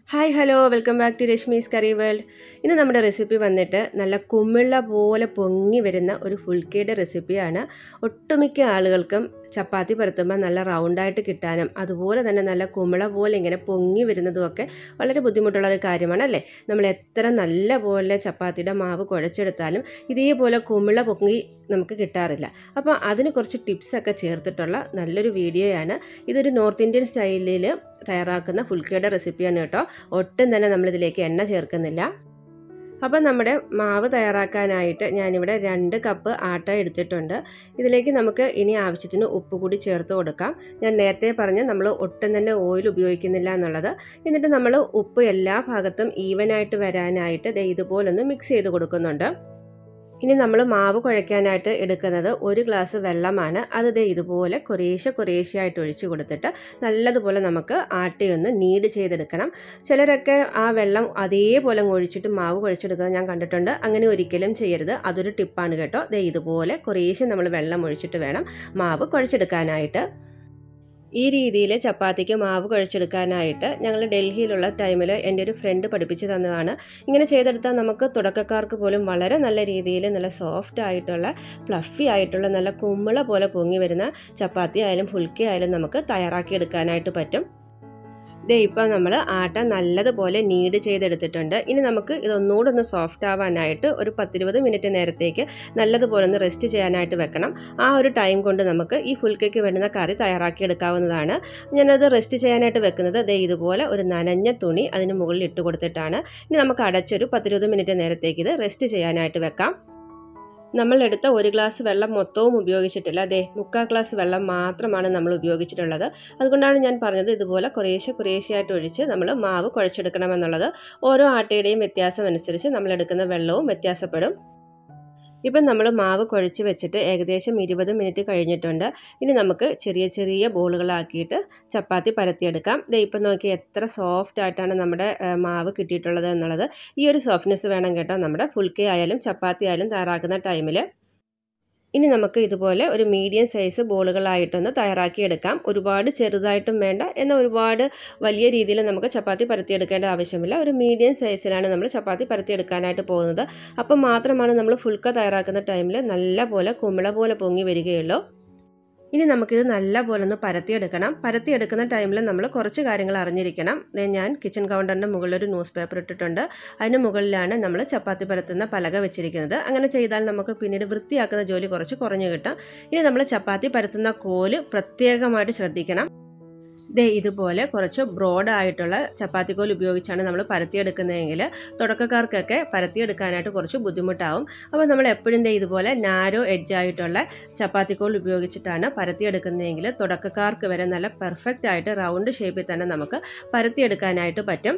hi hello welcome back to Rashmi's curry world ഇന്ന് നമ്മുടെ recipe വന്നിട്ട് നല്ല കുമിള പോലെ പൊങ്ങി വരുന്ന ഒരു ഫുൾക്കയുടെ റെസിപ്പിയാണ് ഒട്ടുമിക്ക ആളുകൾക്കും ചപ്പാത്തി പരത്തുമ്പോൾ നല്ല റൗണ്ടായിട്ട് കിട്ടാനും അതുപോലെ തന്നെ നല്ല കുമിള പോലെ ഇങ്ങനെ പൊങ്ങി വരുന്നതുമൊക്കെ വളരെ ബുദ്ധിമുട്ടുള്ള ഒരു കാര്യമാണ് അല്ലേ നമ്മൾ എത്ര നല്ല പോലെ ചപ്പാത്തിയുടെ മാവ് കുഴച്ചെടുത്താലും ഇതേപോലെ കുമിള പൊങ്ങി നമുക്ക് കിട്ടാറില്ല അപ്പോൾ അതിന് കുറച്ച് ടിപ്സൊക്കെ ചേർത്തിട്ടുള്ള നല്ലൊരു വീഡിയോയാണ് ഇതൊരു നോർത്ത് ഇന്ത്യൻ സ്റ്റൈലിൽ തയ്യാറാക്കുന്ന ഫുൾക്കയുടെ റെസിപ്പിയാണ് കേട്ടോ ഒട്ടും തന്നെ നമ്മളിതിലേക്ക് എണ്ണ ചേർക്കുന്നില്ല അപ്പോൾ നമ്മുടെ മാവ് തയ്യാറാക്കാനായിട്ട് ഞാനിവിടെ രണ്ട് കപ്പ് ആട്ട എടുത്തിട്ടുണ്ട് ഇതിലേക്ക് നമുക്ക് ഇനി ആവശ്യത്തിന് ഉപ്പ് കൂടി ചേർത്ത് കൊടുക്കാം ഞാൻ നേരത്തെ പറഞ്ഞ് നമ്മൾ ഒട്ടും തന്നെ ഓയിൽ ഉപയോഗിക്കുന്നില്ല എന്നുള്ളത് എന്നിട്ട് നമ്മൾ ഉപ്പ് എല്ലാ ഭാഗത്തും ഈവനായിട്ട് വരാനായിട്ട് ദേ ഇതുപോലൊന്ന് മിക്സ് ചെയ്ത് കൊടുക്കുന്നുണ്ട് ഇനി നമ്മൾ മാവ് കുഴയ്ക്കാനായിട്ട് എടുക്കുന്നത് ഒരു ഗ്ലാസ് വെള്ളമാണ് അത് ദേ ഇതുപോലെ കുറേശ്ശെ കുറേശ്ശെയായിട്ട് ഒഴിച്ച് കൊടുത്തിട്ട് നല്ലതുപോലെ നമുക്ക് ആട്ടിയൊന്ന് നീഡ് ചെയ്തെടുക്കണം ചിലരൊക്കെ ആ വെള്ളം അതേപോലെ അങ്ങ് ഒഴിച്ചിട്ട് മാവ് കുഴച്ചെടുക്കുന്നത് ഞാൻ കണ്ടിട്ടുണ്ട് അങ്ങനെ ഒരിക്കലും ചെയ്യരുത് അതൊരു ടിപ്പാണ് കേട്ടോ ദേ ഇതുപോലെ കുറേശ്ശെ നമ്മൾ വെള്ളം ഒഴിച്ചിട്ട് വേണം മാവ് കുഴച്ചെടുക്കാനായിട്ട് ഈ രീതിയിൽ ചപ്പാത്തിക്ക് മാവ് കുഴച്ചെടുക്കാനായിട്ട് ഞങ്ങൾ ഡൽഹിയിലുള്ള ടൈമിൽ എൻ്റെ ഒരു ഫ്രണ്ട് പഠിപ്പിച്ചു തന്നതാണ് ഇങ്ങനെ ചെയ്തെടുത്താൽ നമുക്ക് തുടക്കക്കാർക്ക് പോലും വളരെ നല്ല രീതിയിൽ നല്ല സോഫ്റ്റ് ആയിട്ടുള്ള ഫ്ലഫി ആയിട്ടുള്ള നല്ല കുമ്മിള പോലെ പൊങ്ങി വരുന്ന ചപ്പാത്തി ആയാലും ഫുൽക്കി ആയാലും നമുക്ക് തയ്യാറാക്കിയെടുക്കാനായിട്ട് പറ്റും ദേ ഇപ്പോൾ നമ്മൾ ആട്ട നല്ലതുപോലെ നീഡ് ചെയ്തെടുത്തിട്ടുണ്ട് ഇനി നമുക്ക് ഇതൊന്നുകൂടെ ഒന്ന് സോഫ്റ്റ് ആവാനായിട്ട് ഒരു പത്തിരുപത് മിനിറ്റ് നേരത്തേക്ക് നല്ലതുപോലെ ഒന്ന് റെസ്റ്റ് ചെയ്യാനായിട്ട് വെക്കണം ആ ഒരു ടൈം കൊണ്ട് നമുക്ക് ഈ ഫുൾക്കയ്ക്ക് വേണ്ടുന്ന കറി തയ്യാറാക്കിയെടുക്കാവുന്നതാണ് ഞാനത് റെസ്റ്റ് ചെയ്യാനായിട്ട് വെക്കുന്നത് ദേ ഇതുപോലെ ഒരു നനഞ്ഞ തുണി അതിന് മുകളിൽ ഇട്ട് കൊടുത്തിട്ടാണ് ഇനി നമുക്ക് അടച്ചൊരു പത്തിരുപത് മിനിറ്റ് നേരത്തേക്ക് ഇത് റെസ്റ്റ് ചെയ്യാനായിട്ട് വെക്കാം നമ്മൾ എടുത്ത ഒരു ഗ്ലാസ് വെള്ളം മൊത്തവും ഉപയോഗിച്ചിട്ടില്ല അതെ മുക്കാൽ ഗ്ലാസ് വെള്ളം മാത്രമാണ് നമ്മൾ ഉപയോഗിച്ചിട്ടുള്ളത് അതുകൊണ്ടാണ് ഞാൻ പറഞ്ഞത് ഇതുപോലെ കുറേശ്ശെ കുറേശ്ശെയായിട്ട് ഒഴിച്ച് നമ്മൾ മാവ് കുഴച്ചെടുക്കണമെന്നുള്ളത് ഓരോ ആട്ടയുടെയും വ്യത്യാസം അനുസരിച്ച് നമ്മൾ എടുക്കുന്ന വെള്ളവും വ്യത്യാസപ്പെടും ഇപ്പം നമ്മൾ മാവ് കുഴച്ച് വെച്ചിട്ട് ഏകദേശം ഇരുപത് മിനിറ്റ് കഴിഞ്ഞിട്ടുണ്ട് ഇനി നമുക്ക് ചെറിയ ചെറിയ ബോളുകളാക്കിയിട്ട് ചപ്പാത്തി പരത്തിയെടുക്കാം ദേ ഇപ്പം നോക്കി എത്ര സോഫ്റ്റ് ആയിട്ടാണ് നമ്മുടെ മാവ് കിട്ടിയിട്ടുള്ളത് എന്നുള്ളത് ഈ ഒരു സോഫ്റ്റ്നെസ് വേണം കേട്ടോ നമ്മുടെ ഫുൾക്കേ ആയാലും ചപ്പാത്തി ആയാലും തയ്യാറാക്കുന്ന ടൈമിൽ ഇനി നമുക്ക് ഇതുപോലെ ഒരു മീഡിയം സൈസ് ബോളുകളായിട്ടൊന്ന് തയ്യാറാക്കിയെടുക്കാം ഒരുപാട് ചെറുതായിട്ടും വേണ്ട എന്നാൽ ഒരുപാട് വലിയ രീതിയിൽ നമുക്ക് ചപ്പാത്തി പരത്തിയെടുക്കേണ്ട ആവശ്യമില്ല ഒരു മീഡിയം സൈസിലാണ് നമ്മൾ ചപ്പാത്തി പരത്തിയെടുക്കാനായിട്ട് പോകുന്നത് അപ്പം മാത്രമാണ് നമ്മൾ ഫുൾക്ക തയ്യാറാക്കുന്ന ടൈമിൽ നല്ല പോലെ കുമിള പോലെ പൊങ്ങി വരികയുള്ളൂ ഇനി നമുക്കിത് നല്ല പോലെ ഒന്ന് പരത്തിയെടുക്കണം പരത്തിയെടുക്കുന്ന ടൈമിൽ നമ്മൾ കുറച്ച് കാര്യങ്ങൾ അറിഞ്ഞിരിക്കണം ഞാൻ കിച്ചൺ കൗണ്ടറിൻ്റെ മുകളിൽ ഒരു ന്യൂസ് പേപ്പർ ഇട്ടിട്ടുണ്ട് അതിന് മുകളിലാണ് നമ്മൾ ചപ്പാത്തി പരത്തുന്ന പലക വെച്ചിരിക്കുന്നത് അങ്ങനെ ചെയ്താൽ നമുക്ക് പിന്നീട് വൃത്തിയാക്കുന്ന ജോലി കുറച്ച് കുറഞ്ഞു കിട്ടും ഇനി നമ്മൾ ചപ്പാത്തി പരത്തുന്ന കോല് പ്രത്യേകമായിട്ട് ശ്രദ്ധിക്കണം ദേ ഇതുപോലെ കുറച്ച് ബ്രോഡായിട്ടുള്ള ചപ്പാത്തിക്കോൽ ഉപയോഗിച്ചാണ് നമ്മൾ പരത്തിയെടുക്കുന്നതെങ്കിൽ തുടക്കക്കാർക്കൊക്കെ പരത്തിയെടുക്കാനായിട്ട് കുറച്ച് ബുദ്ധിമുട്ടാവും അപ്പോൾ നമ്മൾ എപ്പോഴും ദേ ഇതുപോലെ നാരോ എഡ്ജായിട്ടുള്ള ചപ്പാത്തിക്കോൽ ഉപയോഗിച്ചിട്ടാണ് പരത്തിയെടുക്കുന്നതെങ്കിൽ തുടക്കക്കാർക്ക് വരെ നല്ല പെർഫെക്റ്റ് ആയിട്ട് റൗണ്ട് ഷേപ്പിൽ തന്നെ നമുക്ക് പരത്തിയെടുക്കാനായിട്ട് പറ്റും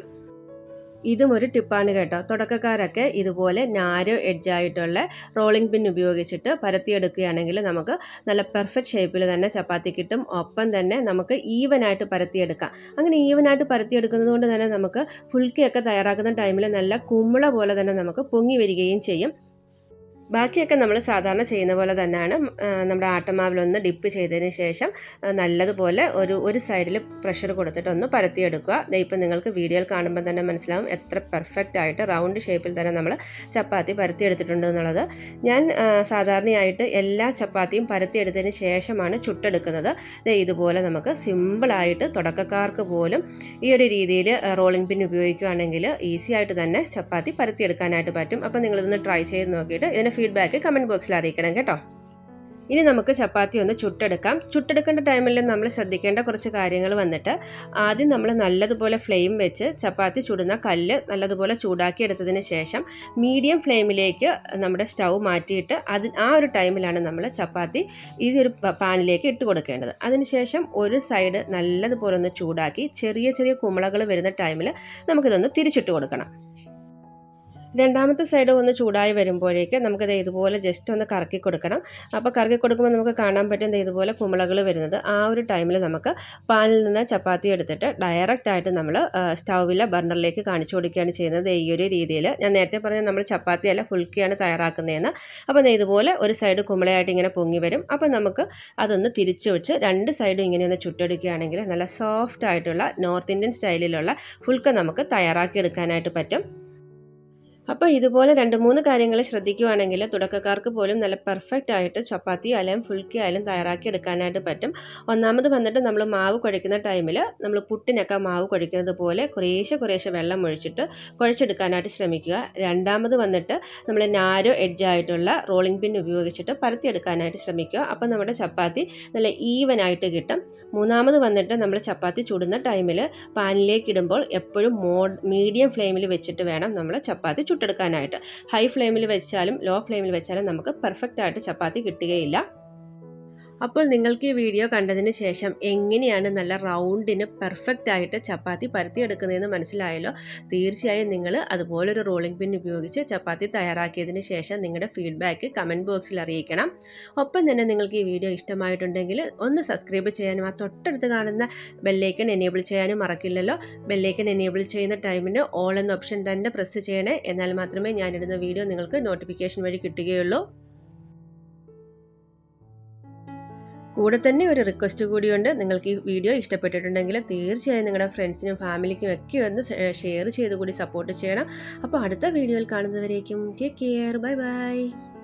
ഇതും ഒരു ടിപ്പാണ് കേട്ടോ തുടക്കക്കാരൊക്കെ ഇതുപോലെ നാരോ എഡ്ജായിട്ടുള്ള റോളിംഗ് പിൻ ഉപയോഗിച്ചിട്ട് പരത്തിയെടുക്കുകയാണെങ്കിൽ നമുക്ക് നല്ല പെർഫെക്റ്റ് ഷേപ്പിൽ തന്നെ ചപ്പാത്തി കിട്ടും ഒപ്പം തന്നെ നമുക്ക് ഈവനായിട്ട് പരത്തിയെടുക്കാം അങ്ങനെ ഈവനായിട്ട് പരത്തിയെടുക്കുന്നത് കൊണ്ട് തന്നെ നമുക്ക് ഫുൾക്കിയൊക്കെ തയ്യാറാക്കുന്ന ടൈമിൽ നല്ല കുമ്മിള പോലെ തന്നെ നമുക്ക് പൊങ്ങി വരികയും ചെയ്യും ബാക്കിയൊക്കെ നമ്മൾ സാധാരണ ചെയ്യുന്ന പോലെ തന്നെയാണ് നമ്മുടെ ആട്ടമാവിലൊന്ന് ഡിപ്പ് ചെയ്തതിന് ശേഷം നല്ലതുപോലെ ഒരു ഒരു സൈഡിൽ പ്രഷർ കൊടുത്തിട്ട് ഒന്ന് പരത്തിയെടുക്കുക ദേ ഇപ്പം നിങ്ങൾക്ക് വീഡിയോയിൽ കാണുമ്പോൾ തന്നെ മനസ്സിലാവും എത്ര പെർഫെക്റ്റ് ആയിട്ട് റൗണ്ട് ഷേപ്പിൽ തന്നെ നമ്മൾ ചപ്പാത്തി പരത്തിയെടുത്തിട്ടുണ്ട് എന്നുള്ളത് ഞാൻ സാധാരണയായിട്ട് എല്ലാ ചപ്പാത്തിയും പരത്തിയെടുത്തതിന് ശേഷമാണ് ചുട്ടെടുക്കുന്നത് ദേ ഇതുപോലെ നമുക്ക് സിമ്പിളായിട്ട് തുടക്കക്കാർക്ക് പോലും ഈ ഒരു രീതിയിൽ റോളിംഗ് പിൻ ഉപയോഗിക്കുകയാണെങ്കിൽ ഈസി ആയിട്ട് തന്നെ ചപ്പാത്തി പരത്തിയെടുക്കാനായിട്ട് പറ്റും അപ്പോൾ നിങ്ങളിതൊന്ന് ട്രൈ ചെയ്ത് നോക്കിയിട്ട് ഇതിന് ഫീഡ്ബാക്ക് കമൻറ്റ് ബോക്സിൽ അറിയിക്കണം കേട്ടോ ഇനി നമുക്ക് ചപ്പാത്തി ഒന്ന് ചുട്ടെടുക്കാം ചുട്ടെടുക്കേണ്ട ടൈമിൽ നമ്മൾ ശ്രദ്ധിക്കേണ്ട കുറച്ച് കാര്യങ്ങൾ വന്നിട്ട് ആദ്യം നമ്മൾ നല്ലതുപോലെ ഫ്ലെയിം വെച്ച് ചപ്പാത്തി ചുടുന്ന കല്ല് നല്ലതുപോലെ ചൂടാക്കി എടുത്തതിന് ശേഷം മീഡിയം ഫ്ലെയിമിലേക്ക് നമ്മുടെ സ്റ്റൗ മാറ്റിയിട്ട് അത് ആ ഒരു ടൈമിലാണ് നമ്മൾ ചപ്പാത്തി ഈ ഒരു പാനിലേക്ക് ഇട്ട് കൊടുക്കേണ്ടത് അതിനുശേഷം ഒരു സൈഡ് നല്ലതുപോലെ ഒന്ന് ചൂടാക്കി ചെറിയ ചെറിയ കുമ്പളകൾ വരുന്ന ടൈമിൽ നമുക്കിതൊന്ന് തിരിച്ചിട്ട് കൊടുക്കണം രണ്ടാമത്തെ സൈഡ് ഒന്ന് ചൂടായി വരുമ്പോഴേക്ക് നമുക്കത് ഇതുപോലെ ജസ്റ്റ് ഒന്ന് കറക്കി കൊടുക്കണം അപ്പോൾ കറക്കി കൊടുക്കുമ്പോൾ നമുക്ക് കാണാൻ പറ്റും ദേ ഇതുപോലെ കുമിളകൾ വരുന്നത് ആ ഒരു ടൈമിൽ നമുക്ക് പാനിൽ നിന്ന് ചപ്പാത്തി എടുത്തിട്ട് ഡയറക്റ്റ് ആയിട്ട് നമ്മൾ സ്റ്റൗവിലെ ബർണറിലേക്ക് കാണിച്ചു കൊടുക്കുകയാണ് ചെയ്യുന്നത് ഈ ഒരു രീതിയിൽ ഞാൻ നേരത്തെ പറഞ്ഞ നമ്മൾ ചപ്പാത്തി അല്ല ഫുൾക്കിയാണ് തയ്യാറാക്കുന്നതെന്ന് അപ്പോൾ ദേ ഇതുപോലെ ഒരു സൈഡ് കുമിളയായിട്ട് ഇങ്ങനെ പൊങ്ങി വരും അപ്പോൾ നമുക്ക് അതൊന്ന് തിരിച്ചു വെച്ച് രണ്ട് സൈഡും ഇങ്ങനെ ഒന്ന് ചുട്ടെടുക്കുകയാണെങ്കിൽ നല്ല സോഫ്റ്റ് ആയിട്ടുള്ള നോർത്ത് ഇന്ത്യൻ സ്റ്റൈലിലുള്ള ഫുൾക്ക നമുക്ക് തയ്യാറാക്കി എടുക്കാനായിട്ട് പറ്റും അപ്പോൾ ഇതുപോലെ രണ്ട് മൂന്ന് കാര്യങ്ങൾ ശ്രദ്ധിക്കുകയാണെങ്കിൽ തുടക്കക്കാർക്ക് പോലും നല്ല പെർഫെക്റ്റ് ആയിട്ട് ചപ്പാത്തി ആയാലും ഫുൾക്കി ആയാലും തയ്യാറാക്കി എടുക്കാനായിട്ട് പറ്റും ഒന്നാമത് വന്നിട്ട് നമ്മൾ മാവ് കുഴയ്ക്കുന്ന ടൈമിൽ നമ്മൾ പുട്ടിനൊക്കെ മാവ് കുഴയ്ക്കുന്നത് പോലെ കുറേശ്ശെ കുറേശ്ശെ വെള്ളം ഒഴിച്ചിട്ട് കുഴച്ചെടുക്കാനായിട്ട് ശ്രമിക്കുക രണ്ടാമത് വന്നിട്ട് നമ്മൾ നാരോ എഡ്ജായിട്ടുള്ള റോളിംഗ് പിൻ ഉപയോഗിച്ചിട്ട് പരത്തിയെടുക്കാനായിട്ട് ശ്രമിക്കുക അപ്പോൾ നമ്മുടെ ചപ്പാത്തി നല്ല ഈവൻ ആയിട്ട് കിട്ടും മൂന്നാമത് വന്നിട്ട് നമ്മൾ ചപ്പാത്തി ചുടുന്ന ടൈമിൽ പാനിലേക്ക് ഇടുമ്പോൾ എപ്പോഴും മോ മീഡിയം ഫ്ലെയിമിൽ വെച്ചിട്ട് വേണം നമ്മൾ ചപ്പാത്തി ചുട്ടെടുക്കാനായിട്ട് ഹൈ ഫ്ലെയിമിൽ വെച്ചാലും ലോ ഫ്ലെയിമിൽ വെച്ചാലും നമുക്ക് പെർഫെക്റ്റ് ആയിട്ട് ചപ്പാത്തി കിട്ടുകയില്ല അപ്പോൾ നിങ്ങൾക്ക് ഈ വീഡിയോ കണ്ടതിന് ശേഷം എങ്ങനെയാണ് നല്ല റൗണ്ടിന് പെർഫെക്റ്റ് ആയിട്ട് ചപ്പാത്തി പരത്തിയെടുക്കുന്നതെന്ന് മനസ്സിലായല്ലോ തീർച്ചയായും നിങ്ങൾ അതുപോലൊരു റോളിംഗ് പിൻ ഉപയോഗിച്ച് ചപ്പാത്തി തയ്യാറാക്കിയതിന് ശേഷം നിങ്ങളുടെ ഫീഡ്ബാക്ക് കമൻറ്റ് ബോക്സിൽ അറിയിക്കണം ഒപ്പം തന്നെ നിങ്ങൾക്ക് ഈ വീഡിയോ ഇഷ്ടമായിട്ടുണ്ടെങ്കിൽ ഒന്ന് സബ്സ്ക്രൈബ് ചെയ്യാനും ആ തൊട്ടടുത്ത് കാണുന്ന ബെല്ലൈക്കൺ എനേബിൾ ചെയ്യാനും മറക്കില്ലല്ലോ ബെല്ലൈക്കൺ എനേബിൾ ചെയ്യുന്ന ടൈമിന് ഓൾ എന്ന ഓപ്ഷൻ തന്നെ പ്രസ് ചെയ്യണേ എന്നാൽ മാത്രമേ ഞാനിടുന്ന വീഡിയോ നിങ്ങൾക്ക് നോട്ടിഫിക്കേഷൻ വഴി കിട്ടുകയുള്ളൂ കൂടെ തന്നെ ഒരു റിക്വസ്റ്റ് കൂടിയുണ്ട് നിങ്ങൾക്ക് ഈ വീഡിയോ ഇഷ്ടപ്പെട്ടിട്ടുണ്ടെങ്കിൽ തീർച്ചയായും നിങ്ങളുടെ ഫ്രണ്ട്സിനും ഫാമിലിക്കും ഒക്കെ ഒന്ന് ഷെയർ ചെയ്ത് കൂടി സപ്പോർട്ട് ചെയ്യണം അപ്പോൾ അടുത്ത വീഡിയോയിൽ കാണുന്നവരേക്കും ടേക്ക് കെയർ ബൈ ബൈ